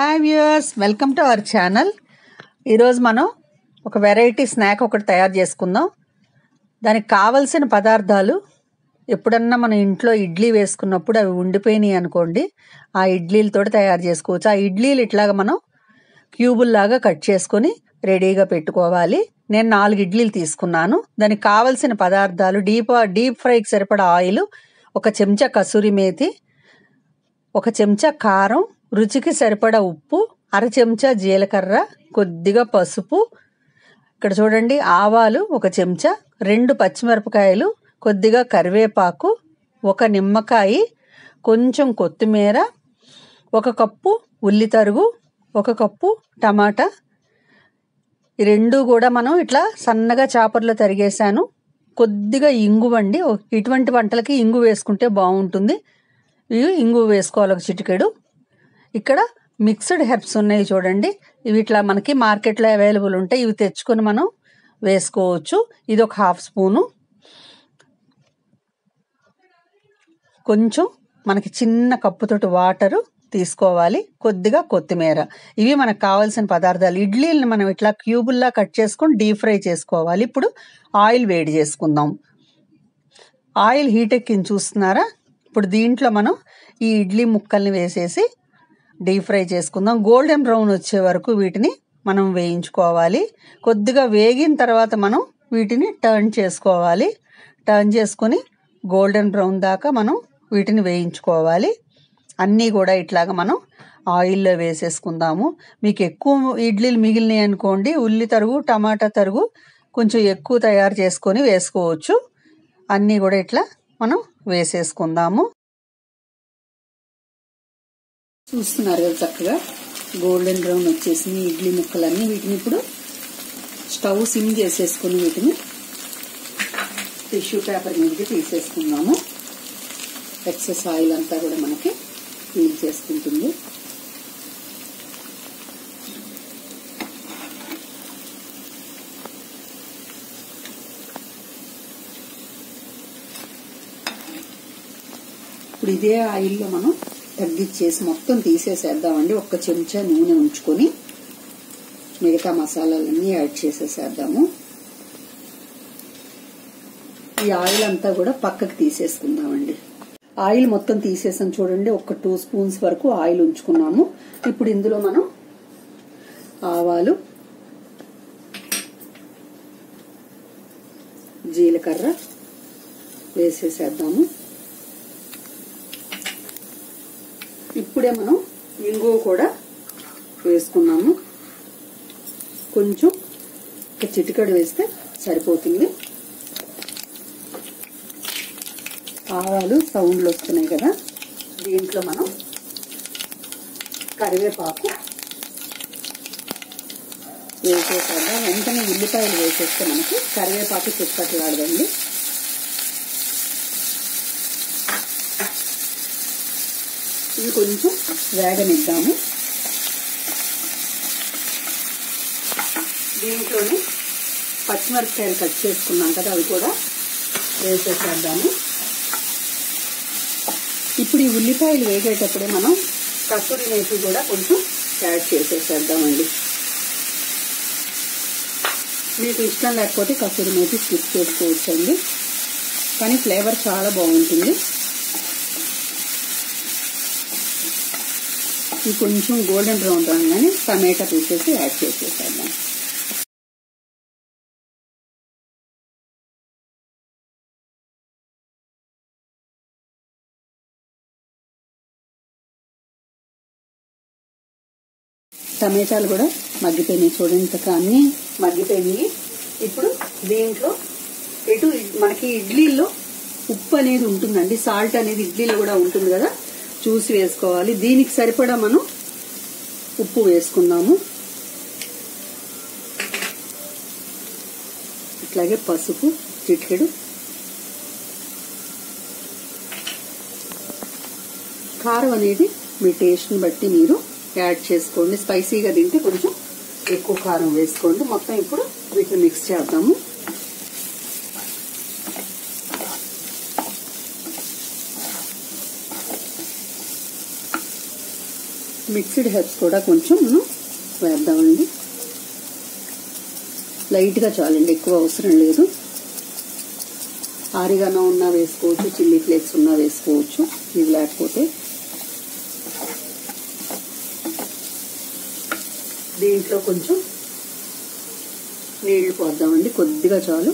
hi viewers welcome to our channel ఈరోజు మనం ఒక వెరైటీ స్నాక్ ఒకటి తయారు చేసుకుందాం దానికి కావలసిన పదార్థాలు ఎప్పుడన్నా మనం ఇంట్లో ఇడ్లీ వేసుకున్నప్పుడు అవి ఉండిపోయినాయి అనుకోండి ఆ ఇడ్లీలతో తయారు చేసుకోవచ్చు ఆ ఇడ్లీలు ఇట్లాగా మనం క్యూబుల్లాగా కట్ చేసుకొని రెడీగా పెట్టుకోవాలి నేను నాలుగు ఇడ్లీలు తీసుకున్నాను దానికి కావలసిన పదార్థాలు డీప్ డీప్ ఫ్రైకి సరిపడా ఆయిల్ ఒక చెంచా కసూరి మేతి ఒక చెంచా కారం రుచికి సరిపడా ఉప్పు అర చెంచా జీలకర్ర కొద్దిగా పసుపు ఇక్కడ చూడండి ఆవాలు ఒక చెంచా రెండు పచ్చిమిరపకాయలు కొద్దిగా కరివేపాకు ఒక నిమ్మకాయ కొంచెం కొత్తిమీర ఒక కప్పు ఉల్లి తరుగు ఒక కప్పు టమాటా ఈ రెండు కూడా మనం ఇట్లా సన్నగా చాపర్లో తరిగేసాను కొద్దిగా ఇంగు అండి ఇటువంటి వంటలకి ఇంగు వేసుకుంటే బాగుంటుంది ఇవి ఇంగు వేసుకోవాలి ఒక చిటికెడు ఇక్కడ మిక్స్డ్ హెర్బ్స్ ఉన్నాయి చూడండి ఇవి ఇట్లా మనకి మార్కెట్లో అవైలబుల్ ఉంటాయి ఇవి తెచ్చుకొని మనం వేసుకోవచ్చు ఇది ఒక హాఫ్ స్పూను కొంచెం మనకి చిన్న కప్పుతోటి వాటరు తీసుకోవాలి కొద్దిగా కొత్తిమీర ఇవి మనకు కావాల్సిన పదార్థాలు ఇడ్లీలను మనం ఇట్లా క్యూబుల్లా కట్ చేసుకొని డీప్ ఫ్రై చేసుకోవాలి ఇప్పుడు ఆయిల్ వేడి చేసుకుందాం ఆయిల్ హీట్ ఎక్కింది చూస్తున్నారా ఇప్పుడు దీంట్లో మనం ఈ ఇడ్లీ ముక్కల్ని వేసేసి డీప్ ఫ్రై చేసుకుందాం గోల్డెన్ బ్రౌన్ వచ్చే వరకు వీటిని మనం వేయించుకోవాలి కొద్దిగా వేగిన తర్వాత మనం వీటిని టర్న్ చేసుకోవాలి టర్న్ చేసుకొని గోల్డెన్ బ్రౌన్ దాకా మనం వీటిని వేయించుకోవాలి అన్నీ కూడా ఇట్లాగా మనం ఆయిల్లో వేసేసుకుందాము మీకు ఎక్కువ ఇడ్లీలు మిగిలినాయి అనుకోండి ఉల్లి తరుగు టమాటా తరుగు కొంచెం ఎక్కువ తయారు చేసుకొని వేసుకోవచ్చు అన్నీ కూడా ఇట్లా మనం వేసేసుకుందాము చూస్తున్నారు కదా చక్కగా గోల్డెన్ బ్రౌన్ వచ్చేసింది ఇడ్లీ ముక్కలన్నీ వీటిని ఇప్పుడు స్టవ్ సిమ్ చేసేసుకుని వీటిని టిష్యూ పేపర్ మీదకి తీసేసుకుందాము ఎక్సెస్ ఆయిల్ అంతా కూడా మనకి పీల్ చేసుకుంటుంది ఇప్పుడు ఇదే ఆయిల్లో మనం తగ్గిచ్చేసి మొత్తం తీసేసేద్దామండి ఒక్క చెంచా నూనె ఉంచుకొని మిగతా మసాలాలన్నీ యాడ్ చేసేసేద్దాము ఈ ఆయిల్ అంతా కూడా పక్కకు తీసేసుకుందామండి ఆయిల్ మొత్తం తీసేసాం చూడండి ఒక టూ స్పూన్స్ వరకు ఆయిల్ ఉంచుకున్నాము ఇప్పుడు ఇందులో మనం ఆవాలు జీలకర్ర వేసేసేద్దాము ఇప్పుడే మనం ఇంగువ కూడా వేసుకున్నాము కొంచెం ఒక చిటికడు వేస్తే సరిపోతుంది ఆవాలు సౌండ్లు వస్తున్నాయి కదా దీంట్లో మనం కరివేపాకు వేసేసాక వెంటనే ఉల్లిపాయలు వేసేస్తే మనకి కరివేపాకు చిప్పట్లాడదండి ఇవి కొంచెం వేగనిద్దాము దీంట్లోనే పచ్చిమిరపకాయలు కట్ చేసుకున్నాం కదా అవి కూడా వేసేసేద్దాము ఇప్పుడు ఈ ఉల్లిపాయలు వేగేటప్పుడే మనం కస్తూరి మేతి కూడా కొంచెం యాడ్ చేసేసేద్దామండి మీకు ఇష్టం లేకపోతే కస్తూరి మేతి స్కిప్ చేసుకోవచ్చండి కానీ ఫ్లేవర్ చాలా బాగుంటుంది ఇది కొంచెం గోల్డెన్ బ్రౌన్ రాగానే టమాటా పీసెస్ యాడ్ చేసేసేద్దాం టమాటాలు కూడా మగ్గిపోయినాయి చూడండి అన్ని మగ్గిపోయినాయి ఇప్పుడు దీంట్లో ఎటు మనకి ఇడ్లీలో ఉప్పు అనేది ఉంటుందండి సాల్ట్ అనేది ఇడ్లీలో కూడా ఉంటుంది కదా చూసి వేసుకోవాలి దీనికి సరిపడా మనం ఉప్పు వేసుకుందాము ఇట్లాగే పసుపు చిటికెడు కారం అనేది మీ టేస్ట్ని బట్టి మీరు యాడ్ చేసుకోండి స్పైసీగా తింటే కొంచెం ఎక్కువ కారం వేసుకోండి మొత్తం ఇప్పుడు వీటిని మిక్స్ చేద్దాము మిక్స్డ్ హెర్బ్స్ కూడా కొంచెం మనం వేద్దామండి లైట్గా చాలండి ఎక్కువ అవసరం లేదు ఆరిగానో ఉన్నా వేసుకోవచ్చు చిల్లీ ఫ్లేక్స్ ఉన్నా వేసుకోవచ్చు ఇది లేకపోతే దీంట్లో కొంచెం నీళ్లు పోద్దామండి కొద్దిగా చాలు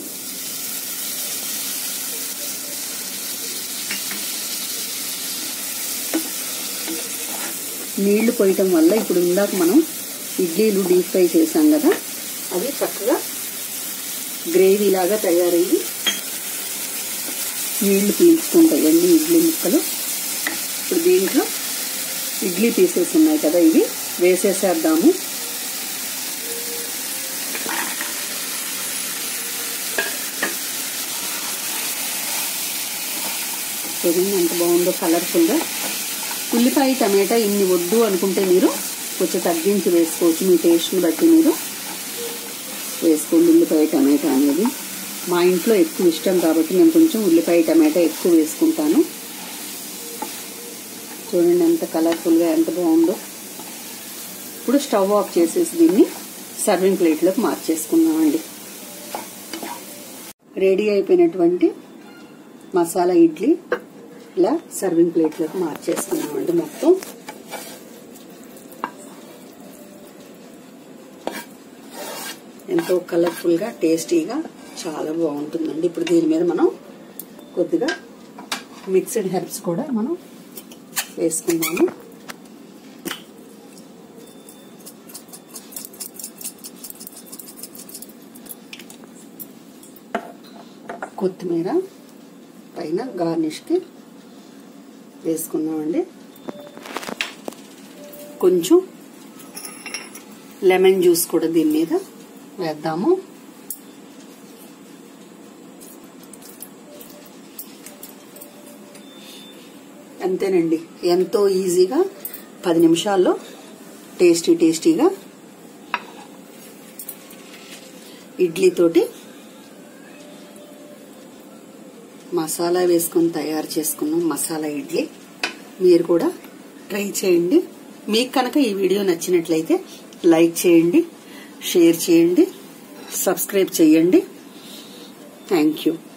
నీళ్లు పోయటం వల్ల ఇప్పుడు ఇందాక మనం ఇడ్లీలు డీప్ ఫ్రై చేసాం కదా అవి చక్కగా గ్రేవీ లాగా తయారయ్యి నీళ్లు పీల్చుకుంటాయండి ఇడ్లీ ముక్కలు ఇప్పుడు దీంట్లో ఇడ్లీ పీసెస్ ఉన్నాయి కదా ఇవి వేసేసేద్దాము చూడండి ఎంత బాగుందో కలర్ఫుల్గా ఉల్లిపాయ టమాటా ఇన్ని వద్దు అనుకుంటే మీరు కొంచెం తగ్గించి వేసుకోవచ్చు మీ టేస్ట్ని బట్టి మీరు వేసుకోండి ఉల్లిపాయ టమాటా అనేది మా ఇంట్లో ఎక్కువ ఇష్టం కాబట్టి నేను కొంచెం ఉల్లిపాయ టమాటా ఎక్కువ వేసుకుంటాను చూడండి ఎంత కలర్ఫుల్గా ఎంత బాగుందో ఇప్పుడు స్టవ్ ఆఫ్ చేసేసి దీన్ని సర్వింగ్ ప్లేట్లోకి మార్చేసుకుందామండి రెడీ అయిపోయినటువంటి మసాలా ఇడ్లీ ఇలా సర్వింగ్ ప్లేట్లోకి మార్చేసుకున్నామండి మొత్తం ఎంతో కలర్ఫుల్గా టేస్టీగా చాలా బాగుంటుందండి ఇప్పుడు దీని మీద మనం కొద్దిగా మిక్స్డ్ హెర్బ్స్ కూడా మనం వేసుకున్నాము కొత్తిమీర పైన గార్నిష్కి వేసుకున్నామండి కొంచెం లెమన్ జ్యూస్ కూడా దీని మీద వేద్దాము అంతేనండి ఎంతో ఈజీగా పది నిమిషాల్లో టేస్టీ టేస్టీగా ఇడ్లీతోటి మసాలా వేసుకొని తయారు చేసుకున్నాం మసాలా ఇడ్లీ మీరు కూడా ట్రై చేయండి మీకు కనుక ఈ వీడియో నచ్చినట్లయితే లైక్ చేయండి షేర్ చేయండి సబ్స్క్రైబ్ చేయండి థ్యాంక్ యూ